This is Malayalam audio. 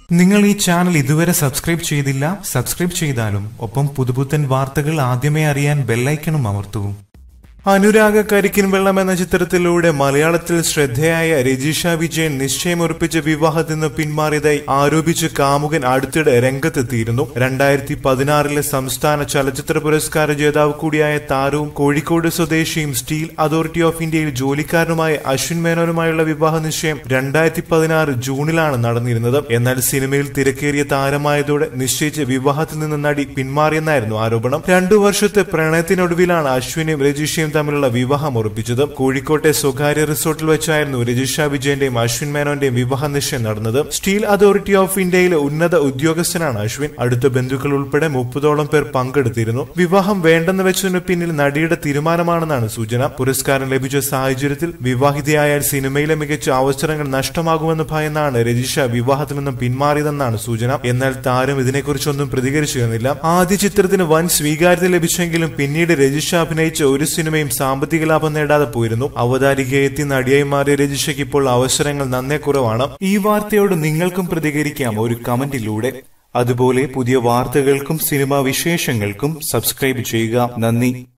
നിങ്ങൾ ഈ ചാനൽ ഇതുവരെ സബ്സ്ക്രൈബ് ചെയ്തില്ല സബ്സ്ക്രൈബ് ചെയ്താലും ഒപ്പം പുതുപുത്തൻ വാർത്തകൾ ആദ്യമേ അറിയാൻ ബെല്ലൈക്കണും അമർത്തൂ അനുരാഗ കരിക്കിൻ വെള്ളം എന്ന ചിത്രത്തിലൂടെ മലയാളത്തിൽ ശ്രദ്ധേയായ രജിഷ വിജയൻ നിശ്ചയമുറപ്പിച്ച വിവാഹത്തിൽ നിന്ന് പിന്മാറിയതായി ആരോപിച്ച് കാമുകൻ അടുത്തിടെ രംഗത്തെത്തിയിരുന്നു രണ്ടായിരത്തി പതിനാറിലെ സംസ്ഥാന ചലച്ചിത്ര പുരസ്കാര ജേതാവ് കൂടിയായ താരവും കോഴിക്കോട് സ്വദേശിയും സ്റ്റീൽ അതോറിറ്റി ഓഫ് ഇന്ത്യയിൽ ജോലിക്കാരനുമായ അശ്വിൻ മേനോനുമായുള്ള വിവാഹ നിശ്ചയം രണ്ടായിരത്തി പതിനാറ് ജൂണിലാണ് നടന്നിരുന്നത് എന്നാൽ സിനിമയിൽ തിരക്കേറിയ താരമായതോടെ നിശ്ചയിച്ച വിവാഹത്തിൽ നിന്ന് നടി പിന്മാറിയെന്നായിരുന്നു ആരോപണം രണ്ടു വർഷത്തെ പ്രണയത്തിനൊടുവിലാണ് അശ്വിനും രജിഷയും തമ്മിലുള്ള വിവാഹം ഉറപ്പിച്ചത് കോഴിക്കോട്ടെ സ്വകാര്യ റിസോർട്ടിൽ വെച്ചായിരുന്നു രജിഷ വിജയന്റെയും അശ്വിൻ മേനോന്റെയും വിവാഹ നിശ്ചയം നടന്നത് സ്റ്റീൽ അതോറിറ്റി ഓഫ് ഇന്ത്യയിലെ ഉന്നത ഉദ്യോഗസ്ഥനാണ് അശ്വിൻ അടുത്ത ബന്ധുക്കൾ ഉൾപ്പെടെ മുപ്പതോളം പേർ പങ്കെടുത്തിരുന്നു വിവാഹം വേണ്ടെന്ന് വെച്ചതിനു പിന്നിൽ നടിയുടെ തീരുമാനമാണെന്നാണ് സൂചന പുരസ്കാരം ലഭിച്ച സാഹചര്യത്തിൽ വിവാഹിതയായാൽ സിനിമയിലെ മികച്ച അവസരങ്ങൾ നഷ്ടമാകുമെന്ന് ഭയന്നാണ് രജിഷ വിവാഹത്തിൽ നിന്നും പിന്മാറിയതെന്നാണ് സൂചന എന്നാൽ താരം ഇതിനെക്കുറിച്ചൊന്നും പ്രതികരിച്ചിരുന്നില്ല ആദ്യ ചിത്രത്തിന് വൻ സ്വീകാര്യത ലഭിച്ചെങ്കിലും പിന്നീട് രജിഷ അഭിനയിച്ച ഒരു സിനിമയും സാമ്പത്തിക ലാഭം നേടാതെ പോയിരുന്നു അവതാരികയെത്തി നടിയായി മാറിയ രജിഷയ്ക്ക് ഇപ്പോൾ അവസരങ്ങൾ നന്നേ കുറവാണ് ഈ വാർത്തയോട് നിങ്ങൾക്കും പ്രതികരിക്കാം ഒരു കമന്റിലൂടെ അതുപോലെ പുതിയ വാർത്തകൾക്കും സിനിമാ വിശേഷങ്ങൾക്കും സബ്സ്ക്രൈബ് ചെയ്യുക നന്ദി